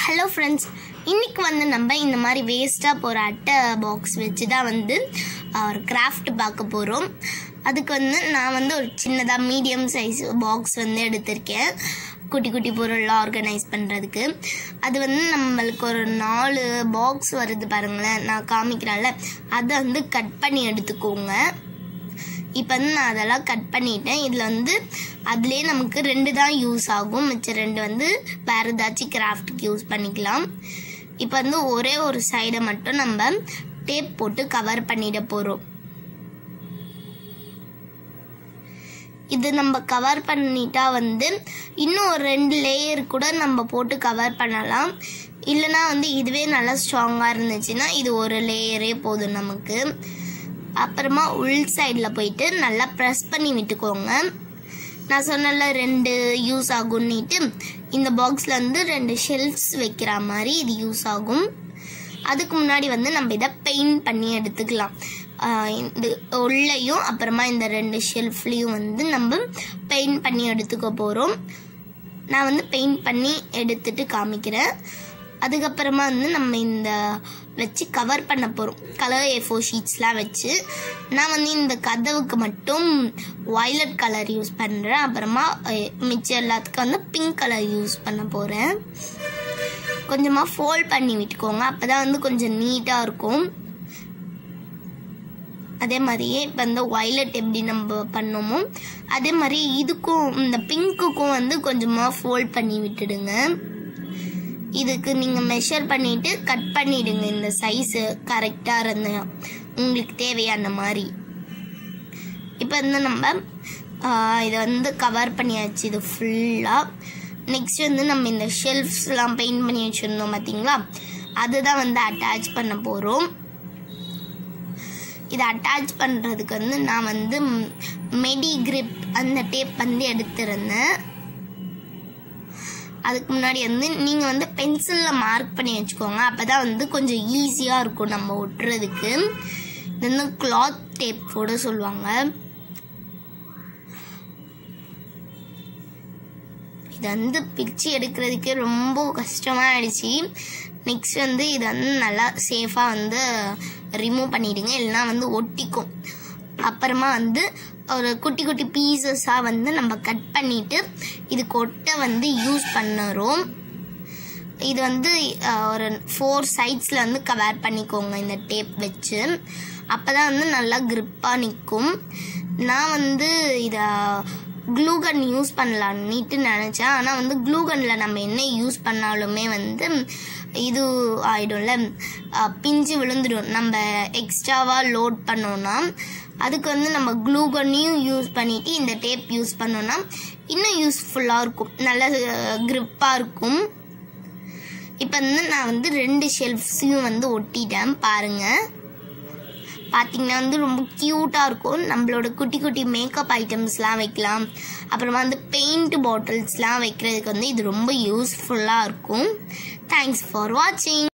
hello friends இன்னைக்கு வந்து நம்ம இந்த மாதிரி வேஸ்ட்டாக போகிற அட்டை பாக்ஸ் வச்சு தான் வந்து அஹ், ஒரு கிராஃப்ட் பார்க்க போகிறோம் அதுக்கு வந்து நான் வந்து ஒரு சின்னதாக மீடியம் சைஸ் பாக்ஸ் வந்து எடுத்திருக்கேன் குட்டி குட்டி பொருள்லாம் ஆர்கனைஸ் பண்ணுறதுக்கு அது வந்து நம்மளுக்கு ஒரு நாலு பாக்ஸ் வருது பாருங்களேன் நான் காமிக்கிறேன்ல அதை வந்து கட் பண்ணி எடுத்துக்கோங்க இப்போ வந்து நான் அதெல்லாம் கட் பண்ணிட்டேன் இதில் வந்து அதுலேயே நமக்கு ரெண்டு தான் யூஸ் ஆகும் மிச்சம் ரெண்டு வந்து வேறு ஏதாச்சும் கிராஃப்ட்டுக்கு யூஸ் பண்ணிக்கலாம் இப்போ வந்து ஒரே ஒரு சைடை மட்டும் நம்ம டேப் போட்டு கவர் பண்ணிட போகிறோம் இது நம்ம கவர் பண்ணிட்டா வந்து இன்னும் ஒரு ரெண்டு லேயர் கூட நம்ம போட்டு கவர் பண்ணலாம் இல்லைனா வந்து இதுவே நல்லா ஸ்ட்ராங்காக இருந்துச்சுன்னா இது ஒரு லேயரே போதும் நமக்கு அப்புறமா உள் சைடில் போயிட்டு நல்லா ப்ரெஸ் பண்ணி விட்டுக்கோங்க நான் சொன்னல ரெண்டு யூஸ் ஆகும்னுட்டு இந்த பாக்ஸில் வந்து ரெண்டு ஷெல்ஃப்ஸ் வைக்கிற மாதிரி இது யூஸ் ஆகும் அதுக்கு முன்னாடி வந்து நம்ம இதை பெயிண்ட் பண்ணி எடுத்துக்கலாம் ஆஹ் இந்த உள்ளேயும் அப்புறமா இந்த ரெண்டு ஷெல்ஃப்லேயும் வந்து நம்ம பெயிண்ட் பண்ணி எடுத்துக்க போகிறோம் நான் வந்து பெயிண்ட் பண்ணி எடுத்துட்டு காமிக்கிறேன் அதுக்கப்புறமா வந்து நம்ம இந்த வச்சு கவர் பண்ண போகிறோம் கலர் ஏ ஃபோர் ஷீட்ஸ்லாம் வச்சு நான் வந்து இந்த கதவுக்கு மட்டும் வயலட் கலர் யூஸ் பண்ணுறேன் அப்புறமா அஹ், மிச்சம் எல்லாத்துக்கும் வந்து பிங்க் கலர் யூஸ் பண்ண போகிறேன் கொஞ்சமாக ஃபோல்ட் பண்ணி விட்டுக்கோங்க அப்போ தான் வந்து கொஞ்சம் நீட்டாக இருக்கும் அதே மாதிரியே இப்போ இந்த வயலட் எப்படி நம்ம பண்ணோமோ அதே மாதிரி இதுக்கும் இந்த பிங்க்குக்கும் வந்து கொஞ்சமாக ஃபோல்ட் பண்ணி விட்டுடுங்க இதுக்கு நீங்கள் மெஷர் பண்ணிட்டு கட் பண்ணிடுங்க இந்த சைஸு கரெக்டாக இருந்த உங்களுக்கு தேவையான மாதிரி இப்போ வந்து நம்ம ஆஹ், இதை வந்து கவர் பண்ணியாச்சு இது ஃபுல்லாக நெக்ஸ்ட் வந்து நம்ம இந்த ஷெல்ஃப்ஸ்லாம் பெயிண்ட் பண்ணி வச்சுருந்தோம் பார்த்தீங்களா அதுதான் வந்து அட்டாச் பண்ண போகிறோம் இதை அட்டாச் பண்ணுறதுக்கு வந்து நான் வந்து மெடி கிரிப் அந்த டேப் வந்து எடுத்திருந்தேன் அதுக்கு முன்னாடி வந்து நீங்கள் வந்து பென்சிலில் மார்க் பண்ணி வச்சுக்கோங்க அப்போ தான் வந்து கொஞ்சம் ஈஸியாக இருக்கும் நம்ம ஒட்டுறதுக்கு இது வந்து கிளாத் டேப் போட சொல்லுவாங்க இது வந்து பிச்சு எடுக்கிறதுக்கு ரொம்ப கஷ்டமாக ஆயிடுச்சு நெக்ஸ்ட் வந்து இதை வந்து நல்லா சேஃபாக வந்து ரிமூவ் பண்ணிடுங்க இல்லைன்னா வந்து ஒட்டிக்கும் அப்புறமா வந்து ஒரு குட்டி குட்டி பீசஸாக வந்து நம்ம கட் பண்ணிட்டு இது கொட்டை வந்து யூஸ் பண்ணுறோம் இது வந்து அஹ், ஒரு ஃபோர் சைட்ஸில் வந்து கவர் பண்ணிக்கோங்க இந்த டேப் வச்சு அப்போ தான் வந்து நல்லா grip-ஆ நிற்கும் நான் வந்து இதை க்ளூகன் யூஸ் பண்ணலான்னுட்டு நினச்சேன் ஆனால் வந்து க்ளூகனில் நம்ம என்ன யூஸ் பண்ணாலுமே வந்து இது ஆயிடும்ல அஹ், பிஞ்சு விழுந்துடும் நம்ம எக்ஸ்ட்ராவாக லோட் பண்ணோன்னா அதுக்கு வந்து நம்ம க்ளூகனையும் யூஸ் பண்ணிட்டு இந்த டேப் யூஸ் பண்ணோன்னா இன்னும் யூஸ்ஃபுல்லாக இருக்கும் நல்ல க்ரிப்பாக இருக்கும் இப்போ வந்து நான் வந்து ரெண்டு ஷெல்ஃப்ஸையும் வந்து ஒட்டிட்டேன் பாருங்க பார்த்தீங்கன்னா வந்து ரொம்ப க்யூட்டாக இருக்கும் நம்மளோட குட்டி குட்டி மேக்கப் ஐட்டம்ஸ்லாம் வைக்கலாம் அப்புறமா வந்து பெயிண்ட் பாட்டில்ஸ்லாம் வைக்கிறதுக்கு வந்து இது ரொம்ப யூஸ்ஃபுல்லாக இருக்கும் தேங்க்ஸ் ஃபார் வாட்சிங்